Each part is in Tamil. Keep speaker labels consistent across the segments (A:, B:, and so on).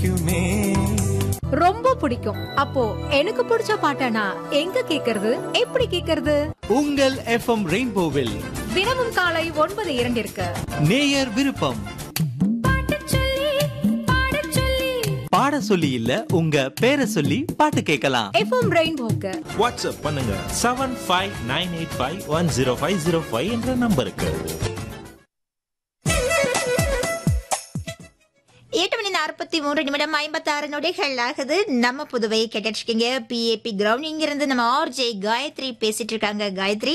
A: பிடிக்குமே
B: ரொம்ப பிடிக்கும் அப்போ எனக்கு பிடிச்ச பாட்டனா எங்க கேக்குறது எப்படி கேக்குறது
A: உங்கள் எஃப்எம் ரெயின்போவில்
B: தினமும் காலை ஒன்பது இரண்டிற்கு
A: நேயர் விருப்பம் பாட சொல்லி இல்ல உங்க பேரை சொல்லி பாட்டு கேட்கலாம்
B: எஃப்எம் ரெயின்போக்கு
C: வாட்ஸ்அப் பண்ணுங்க seven five nine eight five one zero five zero five என்ற நம்பருக்கு
D: எட்டு மணி நாற்பத்தி மூன்று நிமிடம் ஐம்பத்தாறு நொடிகள் ஆகுது நம்ம புதுவையை கேட்டுருக்கீங்க பிஏபி கிரவுண்ட் இங்கிருந்து நம்ம ஆர்ஜே காயத்ரி பேசிட்டு இருக்காங்க காயத்ரி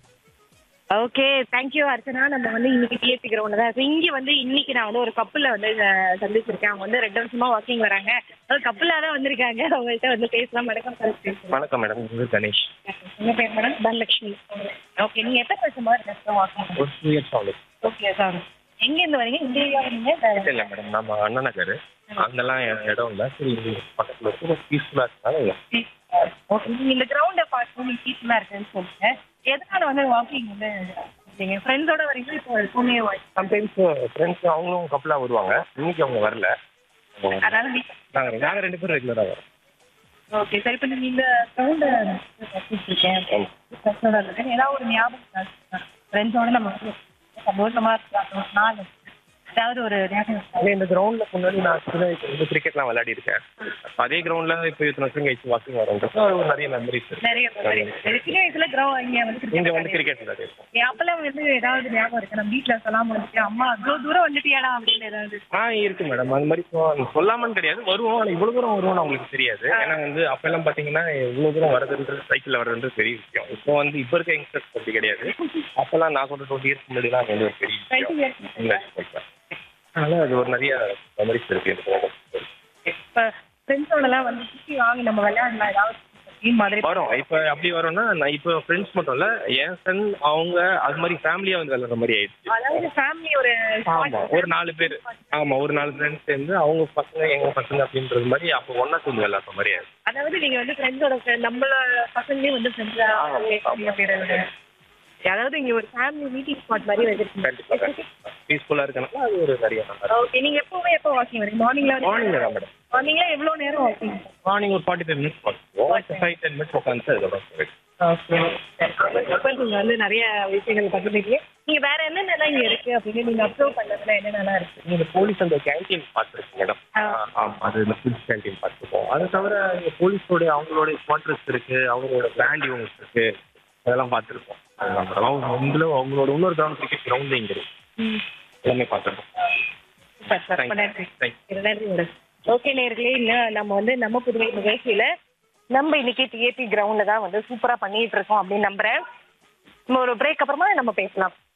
E: ஓகே தேங்க்யூ அர்ச்சனா நம்ம வந்து இன்னைக்கு டிஎஸ்சி கிரவுண்ட் தான் இருக்கோம். இங்க வந்து இன்னைக்கு நான் வந்து ஒரு கப்பல வந்து அஹ், சந்திச்சிருக்கேன் அவங்க வந்து ரெண்டு வருஷமா வாக்கிங் வராங்க அதாவது கப்பலா தான் வந்திருக்காங்க அவங்கள்ட்ட வந்து பேசலாம் வணக்கம் சார்
F: வணக்கம் மேடம் இது கணேஷ்
E: உங்க பேர் மேடம் தனலட்சுமி ஓகே நீங்க எத்தனை வருஷமா இருக்கீங்க வாக்கிங்
F: ஒரு டூ இயர்ஸ் ஆகுது
E: ஓகே சார் எங்க இருந்து வரீங்க இந்த ஏரியா வரீங்க
F: இல்லை மேடம் நம்ம அண்ணா நகர் அங்கெல்லாம் இ- இடம் இல்லை சரி இது பக்கத்தில் இருக்கு பீஸ்ஃபுல்லாக இருக்கனால
E: ஓகே நீங்க இந்த கிரவுண்டை பார்க்கணும் நீங்க பீஸ்ஃபுல்லா இருக்குன்னு சொல்லுங்க எதனால வந்து வாக்கிங் வந்து நீங்க ஃப்ரெண்ட்ஸோட வரீங்க இப்போ எப்பவுமே
F: சம்டைம்ஸ் ஃப்ரெண்ட்ஸ் அவங்களும் கப்பலாக வருவாங்க இன்னைக்கு அவங்க வரல
E: அதனால நீ
F: நாங்கள் நாங்கள் ரெண்டு பேரும் ரெகுலராக வரோம்
E: ஓகே சார் இப்போ நீங்கள் இந்த சவுண்டை இருக்கேன் பிரச்சனை இருக்கு ஏதாவது ஒரு ஞாபகம் ஃப்ரெண்ட்ஸோட நம்ம வந்து சந்தோஷமா இருக்கலாம் நாள் ஏதாவது ஒரு ஞாபகம்
F: அதே இந்த கிரவுண்டில் முன்னாடி நான் சின்ன வயசுல இருந்து கிரிக்கெட்லாம் விளையாடி இருக்கேன் அதே கிரவுண்டில் இப்போ இத்தனை வருஷம் கழிச்சு வாக்கிங் வரோன்றது ஒரு நிறைய மெமரிஸ்
E: நிறைய memory. சின்ன வயசுல கிரௌ இங்க வந்து cricket
F: இங்கே வந்து
E: விளையாடி
F: கிரிக்கெட் விளையாடி இருக்கோம்
E: இருக்கேன். அப்பெல்லாம் வந்து ஏதாவது ஞாபகம் இருக்கு நம்ம வீட்டுல சொல்லாம வந்துட்டு அம்மா அவ்வளோ தூரம் வந்துட்டியாடா அப்படின்னு ஏதாவது
F: ஆ இருக்கு மேடம் அது மாதிரி சொ- சொல்லாமன்னு கிடையாது வருவோம் ஆனால் இவ்வளோ தூரம் வருவோம்னு அவங்களுக்கு தெரியாது ஏன்னா வந்து அப்பெல்லாம் பார்த்தீங்கன்னா இவ்வளோ தூரம் வரதுன்றது சைக்கிளில் வர்றதுன்றது பெரிய விஷயம் இப்போ வந்து இப்போ இருக்க யங்ஸ்டர்ஸ் அப்படி கிடையாது அப்பெல்லாம் நான் சொல்ற டுவெண்ட்டி இயர்ஸ் முன்னாடிலாம் அது வந்து ஒரு பெரிய
E: டுவெண்ட்டி
F: விஷயம்
E: இயர்ஸ்
F: அதனால அது ஒரு நிறைய மெமரிஸ் இருக்கு எனக்கு
E: இப்போ ஃப்ரெண்ட்ஸோடலாம் வந்து சுற்றி வாங்க நம்ம விளையாடலாம் ஏதாவது டீம் மாதிரி
F: வரும் இப்போ அப்படி வரோம்னா நான் இப்போ ஃப்ரெண்ட்ஸ் மட்டும் இல்லை என் ஃப்ரெண்ட் அவங்க அது மாதிரி ஃபேமிலியாக வந்து விளையாடுற மாதிரி ஆயிடுச்சு
E: அதாவது ஃபேமிலி ஒரு
F: ஆமா ஒரு நாலு பேர் ஆமா ஒரு நாலு ஃப்ரெண்ட்ஸ் சேர்ந்து அவங்க பசங்க எங்க பசங்க அப்படின்றது மாதிரி அப்போ ஒண்ணா சேர்ந்து விளையாடுற மாதிரி ஆயிடுச்சு
E: அதாவது நீங்க வந்து ஃப்ரெண்ட்ஸோட நம்மள பசங்களே வந்து ஃப்ரெண்ட்ஸா அதாவது இங்க ஒரு ஃபேமிலி மீட்டிங் ஸ்பாட் மாதிரி
F: கண்டிப்பா
E: வச்சிருக்கீங்க
F: பீஸ்ஃபுல்லா இருக்கனால அது ஒரு நிறைய நல்லா
E: ஓகே நீங்க எப்பவுமே எப்போ வாக்கிங் வரீங்க மார்னிங்ல
F: மார்னிங் தான் மேடம்
E: மார்னிங்ல எவ்வளவு நேரம் வாக்கிங்
F: மார்னிங் ஒரு ஃபார்ட்டி ஃபைவ் மினிட்ஸ் பார்த்துருவோம் ஃபைவ் டென் மினிட்ஸ் உட்காந்து அதுக்கப்புறம் போயிடுவோம்.
E: ஓகே நீங்க வந்து நிறைய விஷயங்கள் பகிர்ந்துட்டீங்க நீங்க வேற என்னென்னலாம் இங்க இருக்கு அப்படின்னு நீங்க அப்சர்வ் பண்ணதுல என்னென்னலாம் இருக்கு
F: நீங்க போலீஸ் அந்த கேண்டீன் பார்த்துருக்கீங்க மேடம் ஆமா அது இந்த ஃபுட் கேண்டீன் பார்த்துருக்கோம் அது தவிர இங்க போலீஸோட அவங்களோட குவார்டர்ஸ் இருக்கு அவங்களோட பேண்ட் யூனிட்ஸ் இருக்கு அதெல்லாம் பார்த்துருக்கோம் அதெல்லாம் madam. அவங்க அவங்கள அவங்களோட இன்னொரு கிரவுண்ட் கிரிக்கெட் கிரவுண்ட் இங்க இருக்கு எல்லாமே பார்த்துருக்கோம்
E: சூப்பர் சார் ரொம்ப நன்றி
F: Thank
E: நன்றி மேடம் ஓகே நேர்களே இன்னும் நம்ம வந்து நம்ம புதுவை நிகழ்ச்சியில நம்ம இன்னைக்கு டிஏபி கிரவுண்ட்ல தான் வந்து சூப்பரா பண்ணிட்டு இருக்கோம் அப்படின்னு நம்புறேன் நம்ம ஒரு பிரேக் அப்புறமா நம்ம பேசலாம்